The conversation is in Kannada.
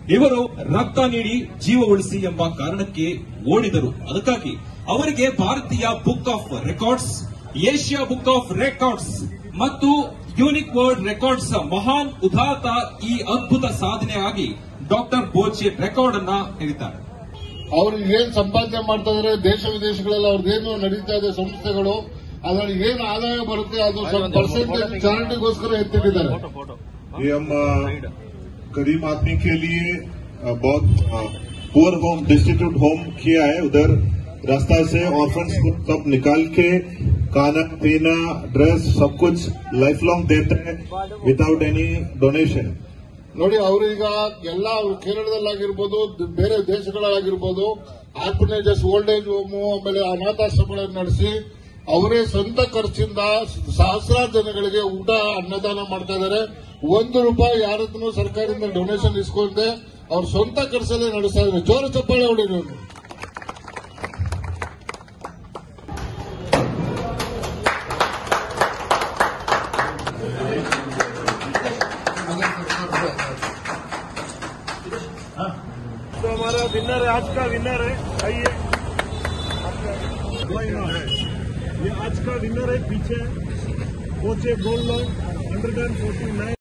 ಇವರು ರಕ್ತ ನೀಡಿ ಜೀವ ಉಳಿಸಿ ಎಂಬ ಕಾರಣಕ್ಕೆ ಓಡಿದರು ಅದಕ್ಕಾಗಿ ಅವರಿಗೆ ಭಾರತೀಯ book of records Asia book of records ಮತ್ತು ಯೂನಿಕ್ ವರ್ಲ್ಡ್ ರೆಕಾರ್ಡ್ಸ್ ಮಹಾನ್ ಉದಾತ ಈ ಅದ್ಭುತ ಸಾಧನೆಯಾಗಿ ಡಾಕ್ಟರ್ ಬೋಚೆ ರೆಕಾರ್ಡ್ ಅನ್ನ ಹೇಳಿದ್ದಾರೆ ಅವ್ರು ಏನ್ ಸಂಪಾದನೆ ಮಾಡ್ತಾ ಇದಾರೆ ದೇಶ ವಿದೇಶಗಳಲ್ಲಿ ಅವ್ರದ್ದೇನು ನಡೀತಾ ಇದೆ ಸಂಸ್ಥೆಗಳು ಅದ್ರಲ್ಲಿ ಏನ್ ಆದಾಯ ಬರುತ್ತೆ ಅದು ಸ್ವಲ್ಪ ಪರ್ಸೆಂಟೇಜ್ ಚಾರಿಟಿಗೋಸ್ಕರ ಎತ್ತಿಟ್ಟಿದ್ದಾರೆ ये हम अ, गरीब आदमी के लिए अ, बहुत पुअर होम डिस्ट्रीब्यूट होम किया है उधर रास्ता से ऑर्फन्स को सब निकाल के खाना पीना ड्रेस सब कुछ लाइफ लॉन्ग देते हैं विदाउट एनी डोनेशन ನೋಡಿ ಅವರೀಗ ಎಲ್ಲ ಕೇರಳದಲ್ಲಾಗಿರ್ಬೋದು ದ- ಬೇರೆ ದೇಶಗಳಾಗಿರ್ಬೋದು ಆರ್ಫನೇಜಸ್ ಓಲ್ಡ್ ಏಜ್ ಹೋಮು ಆಮೇಲೆ ಅನಾಥಾಶ್ರಮಗಳನ್ನು ನಡೆಸಿ ಅವರೇ ಸ್ವಂತ ಖರ್ಚಿಂದ ಸಹಸ್ರಾರು ಜನಗಳಿಗೆ ಊಟ ಅನ್ನದಾನ ಮಾಡ್ತಾ ಇದ್ದಾರೆ ಒಂದು ರೂಪಾಯಿ ಯಾರತ್ರನೂ ಸರ್ಕಾರದಿಂದ ಡೊನೇಷನ್ ಇಸ್ಕೊಂಡೆ ಅವ್ರ ಸ್ವಂತ ಖರ್ಚಲ್ಲೇ ನಡೆಸ್ತಾ ಇದ್ದಾರೆ ಜೋರು ಚಪ್ಪಾಳೆ ಹೊಡಿರಿ ಅವ್ರು. तो हमारा विनर है आज का विनर है आइए ये आज का विनर है पीछे कोचे gold loan hundred and forty nine